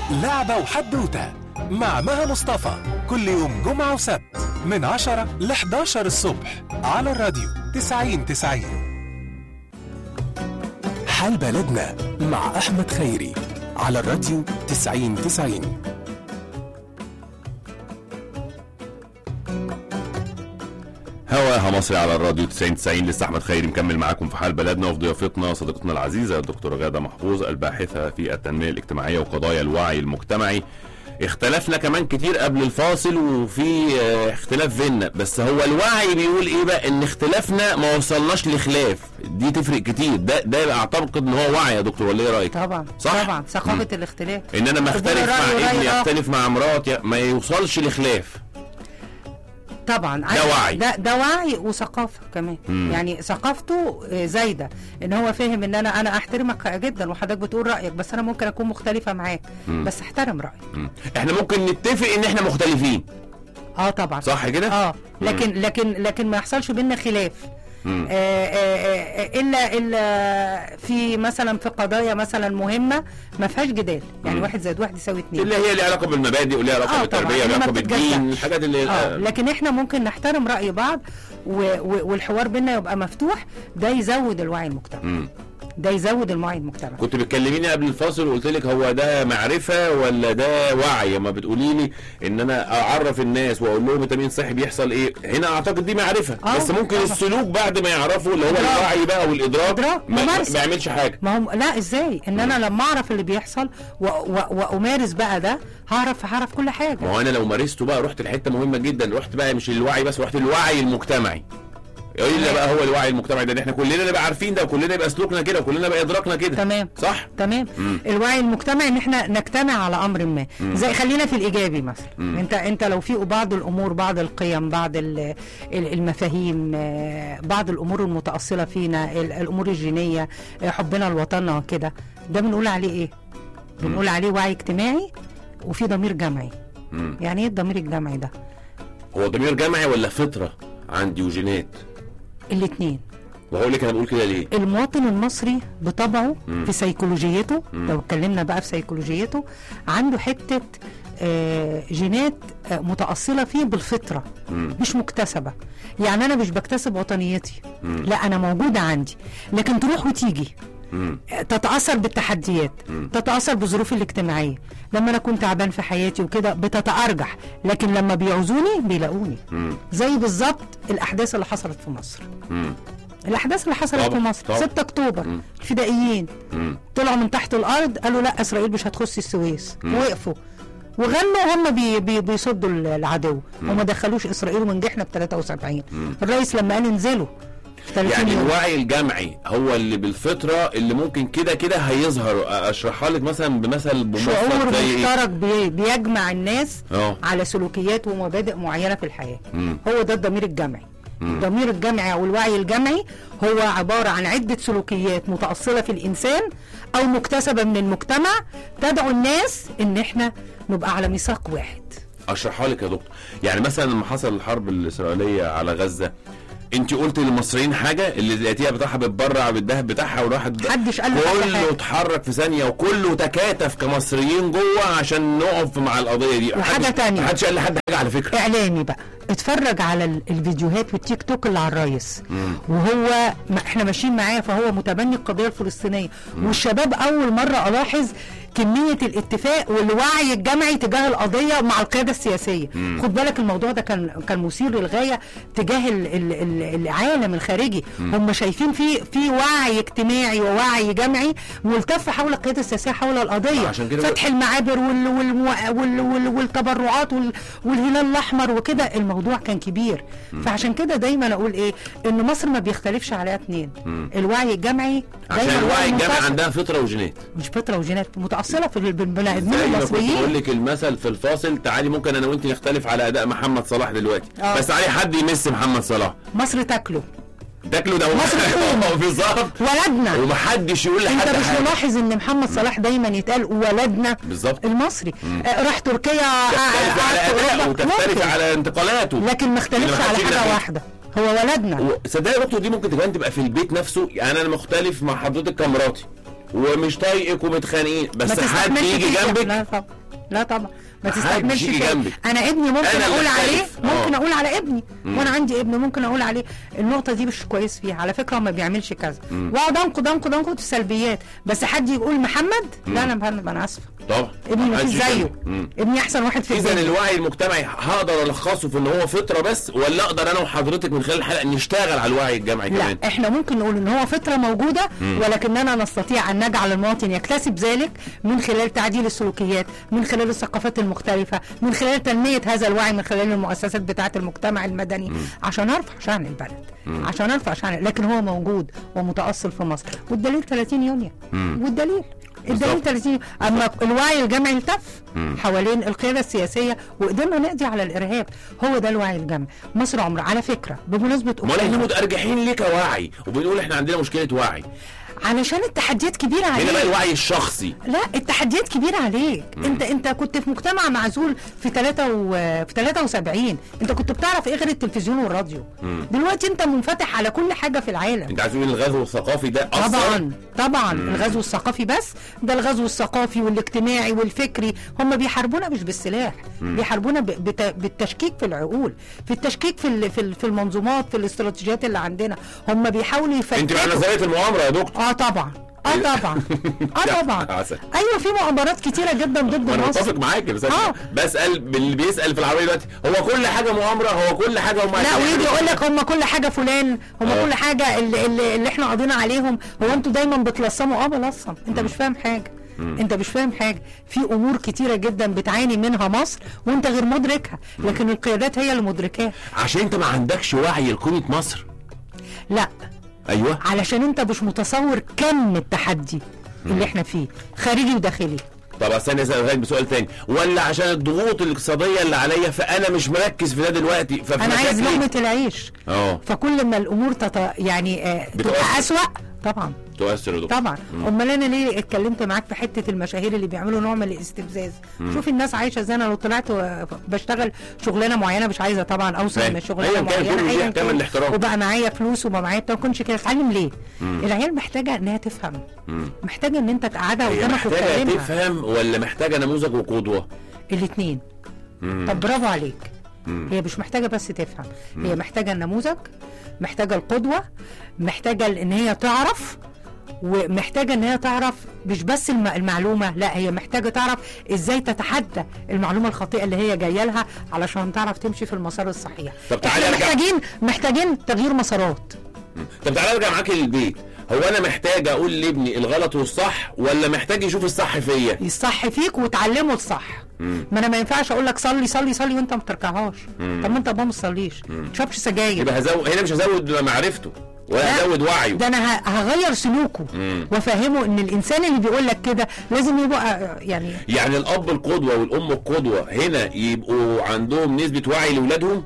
لعبة وحدوتة مع مها مصطفى كل يوم جمعة وسبت من 10 ل 11 الصبح على الراديو 90 90 حال بلدنا مع أحمد خيري على الراديو 90 90 هواها مصري على الراديو 90 90 لسه احمد خيري مكمل معاكم في حال بلدنا وفي ضيافتنا صديقتنا العزيزه الدكتوره غاده محفوظ الباحثه في التنميه الاجتماعيه وقضايا الوعي المجتمعي اختلفنا كمان كتير قبل الفاصل وفي اه، اختلاف بينا بس هو الوعي بيقول ايه بقى ان اختلافنا ما وصلناش لخلاف دي تفرق كتير ده ده اعتقد ان هو وعي يا دكتور ولا ايه رايك طبعا صح؟ طبعا ثقافه الاختلاف ان انا ما قبول اختلف الرأي مع ورأي ابني آخر. اختلف مع مراتي ما يوصلش لخلاف طبعا ده وعي. ده, ده وعي وثقافه كمان مم. يعني ثقافته آه، زايده ان هو فاهم ان انا انا احترمك جدا وحضرتك بتقول رايك بس انا ممكن اكون مختلفه معاك مم. بس احترم رايك مم. احنا ممكن نتفق ان احنا مختلفين اه طبعا صح كده اه لكن لكن لكن ما يحصلش بينا خلاف مم. آه، آه، آه، الا الا في مثلا في قضايا مثلا مهمه ما فيهاش جدال يعني مم. واحد زائد واحد يساوي اتنين اللي هي ليها علاقه بالمبادئ وليها علاقه آه بالتربيه طبعاً، وليها ما علاقه بالدين بتتجزأش. الحاجات اللي اه لكن احنا ممكن نحترم راي بعض و و والحوار بينا يبقى مفتوح ده يزود الوعي المجتمعي مم. ده يزود الوعي المجتمعي كنت بتكلميني قبل الفاصل وقلت لك هو ده معرفه ولا ده وعي لما بتقولي لي ان انا اعرف الناس واقول لهم التمرين صحي بيحصل ايه هنا اعتقد دي معرفه آه، بس ممكن طبعاً. السلوك بعد ما يعرفوا اللي هو إدراك. الوعي بقى والادراك إدراك، ما, ممارسة. ما يعملش حاجه ما هو لا ازاي ان انا لما اعرف اللي بيحصل و و وامارس بقى ده هعرف هعرف كل حاجه ما هو انا لو مارسته بقى رحت لحته مهمه جدا رحت بقى مش الوعي بس رحت الوعي المجتمعي ايه اللي بقى هو الوعي المجتمعي ده إن احنا كلنا نبقى عارفين ده وكلنا يبقى سلوكنا كده وكلنا يبقى ادراكنا كده تمام صح تمام مم. الوعي المجتمعي ان احنا نجتمع على امر ما زي خلينا في الايجابي مثلا مم. انت انت لو في بعض الامور بعض القيم بعض ال- ال- المفاهيم آه، بعض الامور المتاصله فينا ال- الامور الجينيه آه، حبنا لوطننا وكده ده بنقول عليه ايه بنقول عليه وعي اجتماعي وفي ضمير جمعي مم. يعني ايه الضمير الجمعي ده هو ضمير جمعي ولا فطره عندي وجينات الاثنين وهقول لك انا بقول كده ليه المواطن المصري بطبعه مم. في سيكولوجيته مم. لو اتكلمنا بقى في سيكولوجيته عنده حته آه، جينات آه، متأصلة فيه بالفطرة مم. مش مكتسبة يعني أنا مش بكتسب وطنيتي مم. لا أنا موجودة عندي لكن تروح وتيجي مم. آه، تتأثر بالتحديات مم. تتأثر بظروفي الاجتماعية لما أنا كنت تعبان في حياتي وكده بتتأرجح لكن لما بيعوزوني بيلاقوني مم. زي بالظبط الأحداث اللي حصلت في مصر مم. الأحداث اللي حصلت طبعا، في مصر طبعا. 6 أكتوبر مم. الفدائيين مم. طلعوا من تحت الارض قالوا لا اسرائيل مش هتخش السويس مم. وقفوا وغنوا هم بي بي بيصدوا ال- العدو وما دخلوش اسرائيل ونجحنا ب 73 مم. الرئيس لما قال انزلوا 30 يعني يوم الوعي الجمعي هو اللي بالفطره اللي ممكن كده كده هيظهر اشرحها لك مثلا بمثل شعور بمثل زي ايه مشترك بي بيجمع الناس اه على سلوكيات ومبادئ معينه في الحياه مم. هو ده الضمير الجمعي مم. الضمير الجمعي او الوعي الجمعي هو عباره عن عده سلوكيات متاصله في الانسان او مكتسبه من المجتمع تدعو الناس ان احنا نبقى على ميثاق واحد اشرحها لك يا دكتور يعني مثلا لما حصل الحرب الاسرائيليه على غزه انت قلت للمصريين حاجه اللي لقيتيها بتاعها بتبرع بالذهب بتاعها وراحت محدش قال له حاجة كله حاجة. اتحرك في ثانيه وكله تكاتف كمصريين جوه عشان نقف مع القضيه دي وحاجة محدش- تانية. محدش قال لحد حاجه على فكره اعلامي بقى اتفرج على ال- الفيديوهات والتيك توك اللي على الريس مم. وهو ما احنا ماشيين معاه فهو متبني القضيه الفلسطينيه والشباب اول مره الاحظ كميه الاتفاق والوعي الجمعي تجاه القضيه مع القياده السياسيه مم. خد بالك الموضوع ده كان كان مثير للغايه تجاه ال ال ال العالم الخارجي هم شايفين في في وعي اجتماعي ووعي جمعي ملتف حول القياده السياسيه حول القضيه عشان كده فتح المعابر وال وال وال وال والتبرعات وال والهلال الاحمر وكده الموضوع كان كبير فعشان كده دايما اقول ايه ان مصر ما بيختلفش عليها اتنين مم. الوعي الجمعي عشان دايما الوعي هو الجمعي منتصف. عندها فطره وجينات مش فطره وجينات متاصله في البني ادمين زي ما كنت بقول المصريين لك المثل في الفاصل تعالي ممكن انا وانت نختلف على اداء محمد صلاح دلوقتي آه. بس تعالي حد يمس محمد صلاح مصر تاكله تاكله ده مصر تقوم. بالظبط ولدنا ومحدش يقول لحد انت مش حاجه ملاحظ ان محمد صلاح دايما يتقال ولدنا بالظبط المصري آه، راح تركيا تختلف قعد على في ادائه أوروبا. وتختلف ممكن. على انتقالاته لكن ما اختلفش اللي على محدش يقدر حاجه يعمل. واحده هو ولدنا صدقني يا دكتور دي ممكن كمان تبقى في البيت نفسه يعني انا مختلف مع حضرتك كمراتي ومش طايقك ومتخانقين ما بس حد تستحملش يجي فيك. جنبك لا طبعا لا طبعا ما محدش تستحملش يجي كده. جنبك. انا ابني ممكن أنا اللي اقول عليه أختلف. ممكن آه. اقول على ابني وانا عندي ابن ممكن اقول عليه النقطه دي مش كويس فيها على فكره هو ما بيعملش كذا واقعد انقد انقد انقد في السلبيات بس حد يقول محمد لا انا محمد انا اسفه طبعا ابني ما محدش فيش زيه يتكلم. مم. ابني احسن واحد في اذا الدنيا الوعي المجتمعي هقدر الخصه في ان هو فطره بس ولا اقدر انا وحضرتك من خلال الحلقه نشتغل على الوعي الجمعي لا كمان احنا ممكن نقول ان هو فطره موجوده ولكننا نستطيع ان نجعل المواطن يكتسب ذلك من خلال تعديل السلوكيات من خلال الثقافات المختلفه من خلال تنميه هذا الوعي من خلال المؤسسات بتاعه المجتمع المدني عشان ارفع شان البلد عشان ارفع شان لكن هو موجود ومتاصل في مصر والدليل 30 يونيو والدليل الدليل بالظبط. 30 اما الوعي الجمعي التف حوالين القياده السياسيه وقدرنا نقضي على الارهاب هو ده الوعي الجمعي مصر عمر على فكره بمناسبه امال احنا أكتوبر، متارجحين ليه كوعي وبنقول احنا عندنا مشكله وعي علشان التحديات كبيره هنا بقى عليك الوعي الشخصي لا التحديات كبيره عليك انت انت كنت في مجتمع معزول في 3 و... في 73 انت كنت بتعرف ايه غير التلفزيون والراديو دلوقتي انت منفتح على كل حاجه في العالم انت عايز تقول الغزو الثقافي ده اثر طبعا طبعا الغزو الثقافي بس ده الغزو الثقافي والاجتماعي والفكري هم بيحاربونا مش بالسلاح بيحاربونا ب- بت... بالتشكيك في العقول في التشكيك في ال... في, ال... في المنظومات في الاستراتيجيات اللي عندنا هم بيحاولوا انت مع يفتحوا نظريه المؤامره يا دكتور اه طبعا اه طبعا اه طبعا عسل. ايوه في مؤامرات كتيره جدا ضد ما انا مصر متفق معاك بس آه. أنا بسال اللي بيسال في العربيه دلوقتي هو كل حاجه مؤامره هو كل حاجه هم لا ويجي يقول لك هم كل حاجه فلان هم آه. كل حاجه اللي, اللي, اللي احنا قاضيين عليهم هو انتوا دايما بتلصموا اه بلصم انت مش فاهم حاجه انت مش فاهم حاجه في امور كتيره جدا بتعاني منها مصر وانت غير مدركها لكن القيادات هي اللي مدركاها عشان انت ما عندكش وعي لقيمه مصر لا ايوه علشان انت مش متصور كم التحدي اللي احنا فيه خارجي وداخلي طب استنى اسالك بسؤال تاني ولا عشان الضغوط الاقتصاديه اللي عليا فانا مش مركز في ده دلوقتي ففي انا عايز مشاكلي- لقمه العيش اه فكل ما الامور تط... يعني آه بتؤثر. تبقى اسوأ طبعا تؤثر يا دكتور طبعا امال انا ليه اتكلمت معاك في حته المشاهير اللي بيعملوا نوع من الاستفزاز شوف الناس عايشه ازاي انا لو طلعت و- بشتغل شغلانه معينه مش عايزه طبعا اوصل فاهم. من شغلانه أيا كان، معينه كله ليه أياً احترام كان. الاحترام. وبقى معايا فلوس وبقى معايا بتاع ما كنتش كده اتعلم ليه العيال محتاجه انها تفهم محتاجه ان انت تقعدها هي قدامك محتاجه وتكلمها تفهم ولا محتاجه نموذج وقدوه الاثنين طب برافو عليك هي مش محتاجه بس تفهم هي محتاجه النموذج محتاجه القدوه محتاجه ان هي تعرف ومحتاجه ان هي تعرف مش بس الم- المعلومه لا هي محتاجه تعرف ازاي تتحدى المعلومه الخاطئه اللي هي جايه لها علشان تعرف تمشي في المسار الصحيح طب تعالى احنا أرجع. محتاجين محتاجين تغيير مسارات طب تعالى ارجع معاك للبيت هو انا محتاج اقول لابني الغلط والصح ولا محتاج يشوف الصح فيا الصح فيك وتعلمه الصح ما انا ما ينفعش اقول لك صلي صلي صلي وانت ما بتركعهاش طب ما انت بابا ما تصليش ما تشربش سجاير يبقى هزود هنا مش هزود معرفته ولا لا، هزود وعيه ده انا ه- هغير سلوكه وافهمه ان الانسان اللي بيقول لك كده لازم يبقى يعني يعني الاب القدوه والام القدوه هنا يبقوا عندهم نسبه وعي لاولادهم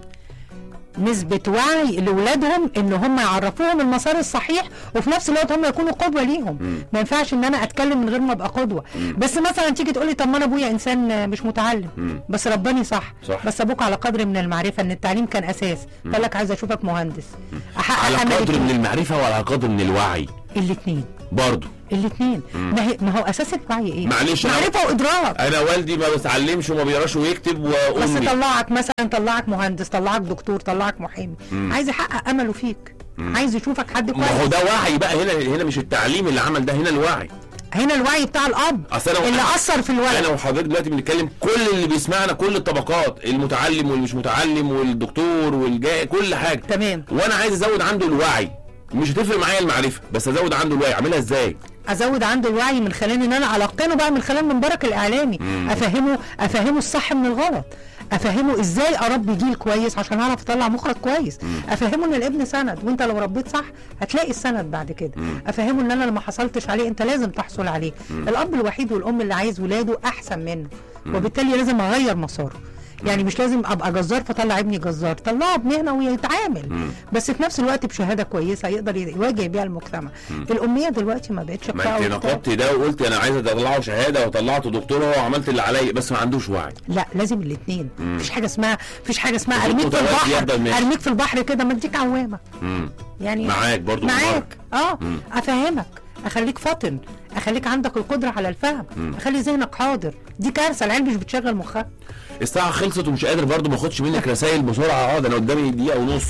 نسبة وعي لأولادهم إن هم يعرفوهم المسار الصحيح وفي نفس الوقت هم يكونوا قدوة ليهم ما ينفعش إن أنا أتكلم من غير ما أبقى قدوة بس مثلا تيجي تقولي طب ما أنا أبويا إنسان مش متعلم بس رباني صح. صح. بس أبوك على قدر من المعرفة إن التعليم كان أساس فقال لك عايز أشوفك مهندس أحقق على أملي قدر فيك. من المعرفه وعلى قدر من الوعي الاتنين برضه الاتنين ما, هي ما هو أساس الوعي إيه؟ معلش أنا- معرفة وإدراك انا والدي ما بيتعلمش وما بيقراش ويكتب بس وامي طلعك مثلا طلعك مهندس طلعك دكتور طلعك محامي عايز يحقق امله فيك عايز يشوفك حد ما هو كويس ده وعي بقى هنا هنا مش التعليم اللي عمل ده هنا الوعي هنا الوعي بتاع الاب أصل أنا- اللي اثر في انا الولد وحضرتك دلوقتي بنتكلم كل اللي بيسمعنا كل الطبقات المتعلم واللي مش متعلم والدكتور والجاي كل حاجه تمام وانا عايز ازود عنده الوعي مش هتفرق معايا المعرفه بس ازود عنده الوعي اعملها ازاي ازود عنده الوعي من خلال ان انا القنه بقى من خلال منبرك الاعلامي افهمه افهمه الصح من الغلط افهمه ازاي اربي جيل كويس عشان اعرف اطلع مخرج كويس افهمه ان الابن سند وانت لو ربيت صح هتلاقي السند بعد كده افهمه ان انا لما حصلتش عليه انت لازم تحصل عليه الاب الوحيد والام اللي عايز ولاده احسن منه وبالتالي لازم اغير مساره يعني مش لازم ابقى جزار فطلع ابني جزار طلعه بمهنه ويتعامل بس في نفس الوقت بشهاده كويسه يقدر يواجه بيها المجتمع الاميه دلوقتي ما بقتش ما بتاع انت وبتاع. نقبت ده وقلت انا عايز اطلعه شهاده وطلعته دكتور هو وعملت اللي عليا بس ما عندوش وعي لا لازم الاثنين مفيش حاجه اسمها مفيش حاجه اسمها الخطوط ارميك في متوازية يفضل البحر ماشي. ارميك في البحر كده ما اديك عوامه مم. يعني معاك برضو معاك بالمرة. اه افهمك اخليك فطن اخليك عندك القدره على الفهم اخلي ذهنك حاضر دي كارثه العيال مش بتشغل مخها الساعه خلصت ومش قادر برضو ما اخدش منك رسائل بسرعه اقعد انا قدامي دقيقه ونص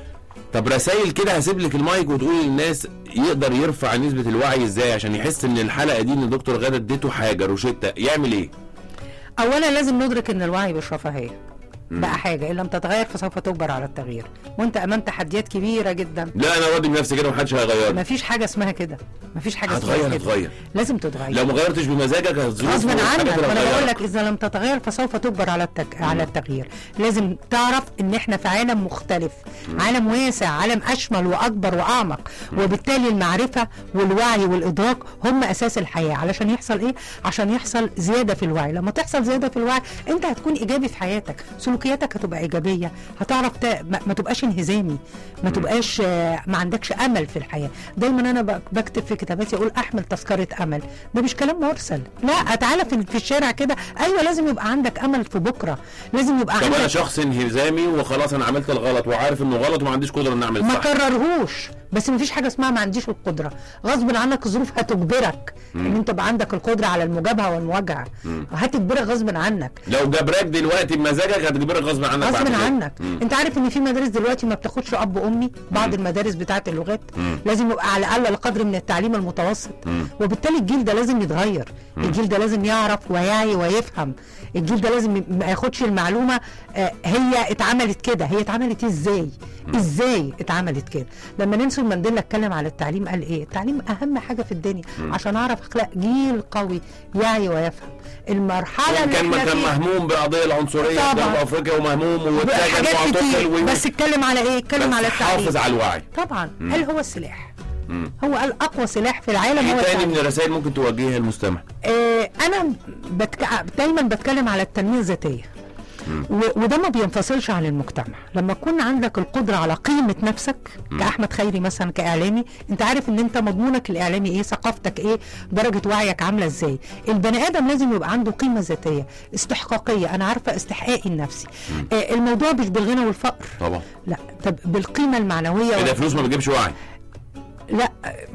طب رسائل كده هسيب لك المايك وتقولي للناس يقدر يرفع نسبه الوعي ازاي عشان يحس ان الحلقه دي ان دكتور غاده اديته حاجه روشته يعمل ايه اولا لازم ندرك ان الوعي مش رفاهيه بقى حاجه ان لم تتغير فسوف تجبر على التغيير وانت امام تحديات كبيره جدا لا انا راضي بنفسي كده ومحدش هيغير مفيش حاجه اسمها كده مفيش حاجه اسمها هتغير كده هتغير لازم تتغير لو ما غيرتش بمزاجك هتظروف غصب وحاجات عنك هتغيرك. وانا بقول لك اذا لم تتغير فسوف تجبر على التك... على التغيير لازم تعرف ان احنا في عالم مختلف عالم واسع عالم اشمل واكبر واعمق وبالتالي المعرفه والوعي والادراك هم اساس الحياه علشان يحصل ايه عشان يحصل زياده في الوعي لما تحصل زياده في الوعي انت هتكون ايجابي في حياتك سلوكياتك هتبقى ايجابيه هتعرف ت... ما... ما تبقاش انهزامي ما تبقاش آه، ما عندكش امل في الحياه دايما انا ب- بكتب في كتاباتي اقول احمل تذكره امل ده مش كلام مرسل لا تعالى في في الشارع كده ايوه لازم يبقى عندك امل في بكره لازم يبقى طب انا عندك شخص انهزامي وخلاص انا عملت الغلط وعارف انه غلط وما عنديش قدره ان اعمل ما الصح كررهوش بس ما فيش حاجه اسمها ما عنديش القدره غصب عنك الظروف هتجبرك ان انت يبقى عندك القدره على المجابهه والمواجهه هتجبرك غصب عنك لو جبراك دلوقتي بمزاجك هتجبرك غصب عنك بعد غصب كده. عنك مم. انت عارف ان في مدارس دلوقتي ما بتاخدش اب وامي بعض المدارس بتاعه اللغات لازم يبقى على الاقل قدر من التعليم المتوسط وبالتالي الجيل ده لازم يتغير الجيل ده لازم يعرف ويعي ويفهم الجيل ده لازم ما ياخدش المعلومه آه، هي اتعملت كده هي اتعملت ازاي ازاي اتعملت كده لما نيلسون مانديلا اتكلم على التعليم قال ايه التعليم اهم حاجه في الدنيا عشان اعرف اخلق جيل قوي يعي ويفهم المرحله اللي كان احنا كان فيها مهموم بالقضيه العنصريه في طبعا. جنوب افريقيا ومهموم واتجه حاجات معتقل كتير و- بس اتكلم على ايه اتكلم بس على التعليم حافظ على الوعي طبعا هل هو السلاح مم. هو قال اقوى سلاح في العالم ايه هو تاني من التعليم الرسائل ممكن توجهها للمستمع آه انا بتك... دايما بتكلم على التنميه الذاتيه و... وده ما بينفصلش عن المجتمع لما تكون عندك القدره على قيمه نفسك كاحمد خيري مثلا كاعلامي انت عارف ان انت مضمونك الاعلامي ايه ثقافتك ايه درجه وعيك عامله ازاي البني ادم لازم يبقى عنده قيمه ذاتيه استحقاقيه انا عارفه استحقاقي النفسي آه الموضوع مش بالغنى والفقر طبعا لا طب بالقيمه المعنويه ايه ده وال- فلوس ما بتجيبش وعي لا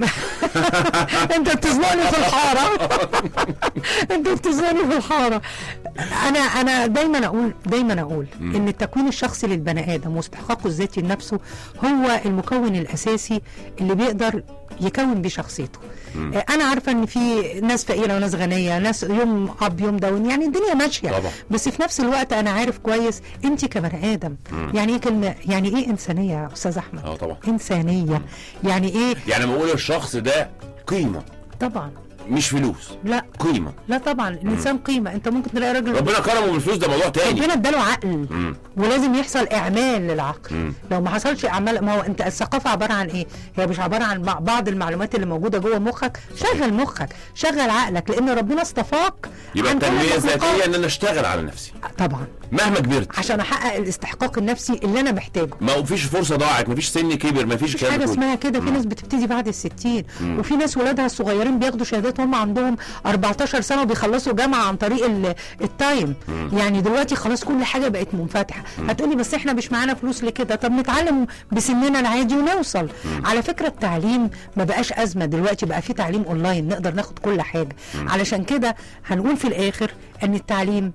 انت بتزنقني في الحاره انت بتزنقني في الحاره انا انا دايما اقول دايما اقول ان التكوين الشخصي للبني ادم واستحقاقه الذاتي لنفسه هو المكون الاساسي اللي بيقدر يكون بيه شخصيته آه، انا عارفه ان في ناس فقيره وناس غنيه ناس يوم اب يوم داون يعني الدنيا ماشيه طبعا. بس في نفس الوقت انا عارف كويس انت كبني ادم يعني ايه كلمه يعني ايه انسانيه يا استاذ احمد اه طبعا انسانيه يعني ايه يعني لما اقول الشخص ده قيمه طبعا مش فلوس لا قيمه لا طبعا الانسان قيمه انت ممكن تلاقي راجل ربنا كرمه بالفلوس ده موضوع تاني ربنا اداله عقل ولازم يحصل اعمال للعقل لو ما حصلش اعمال ما هو انت الثقافه عباره عن ايه هي مش عباره عن مع- بعض المعلومات اللي موجوده جوه مخك شغل مخك شغل عقلك لان ربنا اصطفاك يبقى عن كل التنميه المخلوقات. الذاتيه ان انا اشتغل على نفسي طبعا مهما كبرت عشان احقق الاستحقاق النفسي اللي انا محتاجه ما فيش فرصه ضاعت ما فيش سن كبر ما فيش مفيش كلام حاجه كله. اسمها كده في ناس بتبتدي بعد الستين وفي ناس ولادها الصغيرين بياخدوا شهادات هم عندهم 14 سنه وبيخلصوا جامعه عن طريق ال- التايم يعني دلوقتي خلاص كل حاجه بقت منفتحه هتقولي بس احنا مش معانا فلوس لكده طب نتعلم بسننا العادي ونوصل على فكره التعليم ما بقاش ازمه دلوقتي بقى في تعليم اونلاين نقدر ناخد كل حاجه علشان كده هنقول في الاخر ان التعليم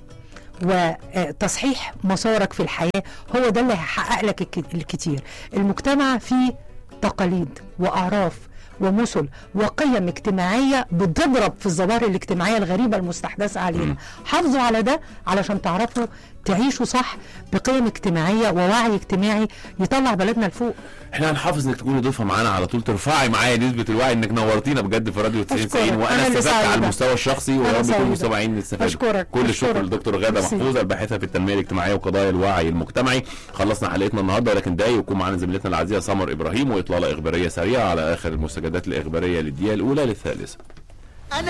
وتصحيح مسارك في الحياة هو ده اللي هيحقق لك الك- الكتير المجتمع فيه تقاليد وأعراف ومثل وقيم اجتماعية بتضرب في الظواهر الاجتماعية الغريبة المستحدثة علينا حافظوا على ده علشان تعرفوا تعيشوا صح بقيم اجتماعية ووعي اجتماعي يطلع بلدنا لفوق احنا هنحافظ انك تكوني ضيفه معانا على طول ترفعي معايا نسبه الوعي انك نورتينا بجد في راديو 90 أشكرك. 90 وانا أنا اللي استفدت على سعيدة. المستوى الشخصي أنا ويا رب يكون سعيدة. المستمعين استفادوا أشكرك. كل الشكر أشكرك. للدكتور غاده ميرسي. محفوظه الباحثه في التنميه الاجتماعيه وقضايا الوعي المجتمعي خلصنا حلقتنا النهارده ولكن دقايق يكون معانا زميلتنا العزيزه سمر ابراهيم واطلاله اخباريه سريعه على اخر المستجدات الاخباريه للدقيقه الاولى للثالثه